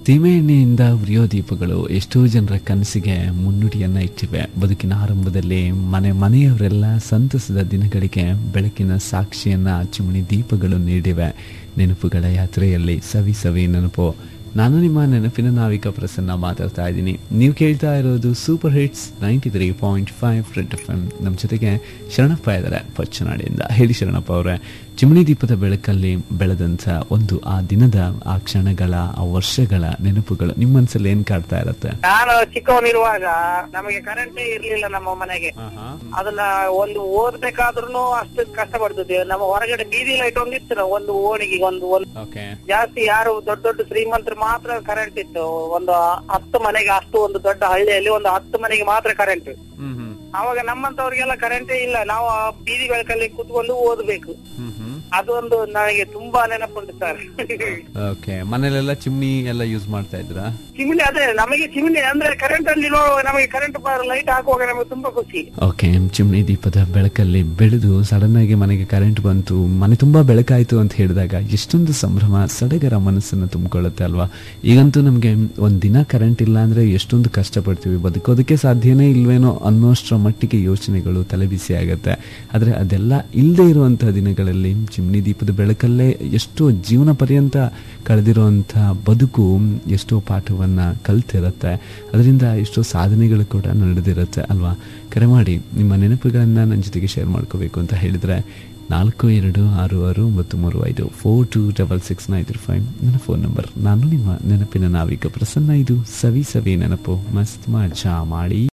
ಸೀಮೆ ಎಣ್ಣೆಯಿಂದ ಉರಿಯೋ ದೀಪಗಳು ಎಷ್ಟೋ ಜನರ ಕನಸಿಗೆ ಮುನ್ನುಡಿಯನ್ನ ಇಟ್ಟಿವೆ ಬದುಕಿನ ಆರಂಭದಲ್ಲಿ ಮನೆ ಮನೆಯವರೆಲ್ಲ ಸಂತಸದ ದಿನಗಳಿಗೆ ಬೆಳಕಿನ ಸಾಕ್ಷಿಯನ್ನ ಚಿಮಣಿ ದೀಪಗಳು ನೀಡಿವೆ ನೆನಪುಗಳ ಯಾತ್ರೆಯಲ್ಲಿ ಸವಿ ಸವಿ ನೆನಪು ನಾನು ನಿಮ್ಮ ನೆನಪಿನ ನಾವಿಕ ಪ್ರಸನ್ನ ಮಾತಾಡ್ತಾ ಇದ್ದೀನಿ ನೀವು ಕೇಳ್ತಾ ಇರೋದು super hits ninety three point five red F M ನಮ್ಮ ಜೊತೆಗೆ ಶರಣಪ್ಪ ಇದ್ದಾರೆ ಪಚ್ಚನಾಡಿಯಿಂದ ಹೇಳಿ ಶರಣಪ್ಪ ಅವರೇ ಚಿಮಣಿ ದೀಪದ ಬೆಳಕಲ್ಲಿ ಬೆಳೆದಂಥ ಒಂದು ಆ ದಿನದ ಆ ಕ್ಷಣಗಳ ಆ ವರ್ಷಗಳ ನೆನಪುಗಳು ನಿಮ್ಮ ಮನಸ್ಸಲ್ಲಿ ಏನ್ ಕಾಡ್ತಾ ಇರತ್ತೆ ನಾನು ಚಿಕ್ಕವನಿರುವಾಗ ನಮಗೆ ಕರೆಂಟೇ ಇರ್ಲಿಲ್ಲ ನಮ್ಮ ಮನೆಗೆ ಅದನ್ನ ಒಂದು ಓದ್ಬೇಕಾದ್ರೂ ಅಷ್ಟು ಕಷ್ಟ ಪಡ್ತಿದ್ದೇವೆ ನಮ್ಮ ಹೊರಗಡೆ ಬೀದಿ ಲೈಟ್ ಒಂದು ಇತ್ತು ನಾವು ಒಂದು ಓಣಿಗೆ ಒಂದು ಒಂದು ಓಕೆ ಜಾಸ್ತಿ ಯಾರು ದೊಡ್ಡ ದೊಡ್ಡ ಶ್ರೀಮಂತರು ಮಾತ್ರ ಕರೆಂಟ್ ಇತ್ತು ಒಂದು ಹತ್ತು ಮನೆಗೆ ಅಷ್ಟು ಒಂದು ದೊಡ್ಡ ಹಳ್ಳಿಯಲ್ಲಿ ಒಂದು ಹತ್ತು ಮನೆಗೆ ಮಾತ್ರ ಕರೆಂಟ್ ಹ್ಮ್ ಹ್ಮ್ ಅವಾಗ ನಮ್ಮಂತವ್ರಿಗೆಲ್ಲ ಕರೆಂಟೇ ಇಲ್ಲ ನಾವು ಆ ಬೀದಿ ಬೆಳಕಲ್ಲಿ ಕುತ್ಕೊಂಡು ಓದ್ಬೇಕು ಹ್ಮ್ ಹ್ಮ್ ಅದೊಂದು ನನಗೆ ತುಂಬಾ ನೆನಪುಂಟು ಸರ್ ಓಕೆ ಮನೇಲೆಲ್ಲ ಚಿಮ್ನಿ ಎಲ್ಲ ಯೂಸ್ ಮಾಡ್ತಾ ಇದ್ರಾ ಚಿಮಿನಿ ಅದೇ ನಮಗೆ ಚಿಮಿನಿ ಅಂದ್ರೆ ಕರೆಂಟ್ ಅಲ್ಲಿ ನೋಡುವಾಗ ನಮಗೆ ಕರೆಂಟ್ ಲೈಟ್ ಹಾಕುವಾಗ ನಮಗೆ ತುಂಬಾ ಖುಷಿ ಓಕೆ ಚಿಮ್ನಿ ದೀಪದ ಬೆಳಕಲ್ಲಿ ಬೆಳೆದು ಸಡನ್ ಆಗಿ ಮನೆಗೆ ಕರೆಂಟ್ ಬಂತು ಮನೆ ತುಂಬಾ ಬೆಳಕಾಯ್ತು ಅಂತ ಹೇಳಿದಾಗ ಎಷ್ಟೊಂದು ಸಂಭ್ರಮ ಸಡಗರ ಮನಸ್ಸನ್ನು ತುಂಬಿಕೊಳ್ಳುತ್ತೆ ಅಲ್ವಾ ಈಗಂತೂ ನಮಗೆ ಒಂದ್ ದಿನ ಕರೆಂಟ್ ಇಲ್ಲ ಅಂದ್ರೆ ಎಷ್ಟೊಂದು ಕಷ್ಟಪಡ್ತೀವಿ ಬದುಕೋದಕ್ಕೆ ಸಾಧ್ಯನೇ ಇಲ್ವೇನೋ ಅನ್ನೋಷ್ಟರ ಮಟ್ಟಿಗೆ ಯೋಚನೆಗಳು ತಲೆಬಿಸಿ ಆಗತ್ತೆ ಆದ್ರೆ ಅದೆಲ್ಲ ಇಲ್ಲದೆ ಇರುವಂತಹ ದಿನಗಳಲ್ಲಿ ಚಿಮ್ನಿ ದೀಪದ ಬೆಳಕಲ್ಲೇ ಎಷ್ಟೋ ಜೀವನ ಪರ್ಯಂತ ಕಳೆದಿರುವಂಥ ಬದುಕು ಎಷ್ಟೋ ಪಾಠವನ್ನ ಕಲ್ತಿರತ್ತೆ ಅದರಿಂದ ಎಷ್ಟೋ ಸಾಧನೆಗಳು ಕೂಡ ನಡೆದಿರುತ್ತೆ ಅಲ್ವಾ ಕರೆ ಮಾಡಿ ನಿಮ್ಮ ನೆನಪುಗಳನ್ನ ನನ್ನ ಜೊತೆಗೆ ಶೇರ್ ಮಾಡ್ಕೋಬೇಕು ಅಂತ ಹೇಳಿದ್ರೆ ನಾಲ್ಕು ಎರಡು ಆರು ಆರು ಒಂಬತ್ತು ಮೂರು ಐದು four two double six nine three five ನನ್ನ ಫೋನ್ ನಂಬರ್ ನಾನು ನಿಮ್ಮ ನೆನಪಿನ ನಾವಿಕ ಪ್ರಸನ್ನ ಇದು ಸವಿ ಸವಿ ನೆನಪು ಮಸ್ತ್ ಮಜಾ ಮಾಡಿ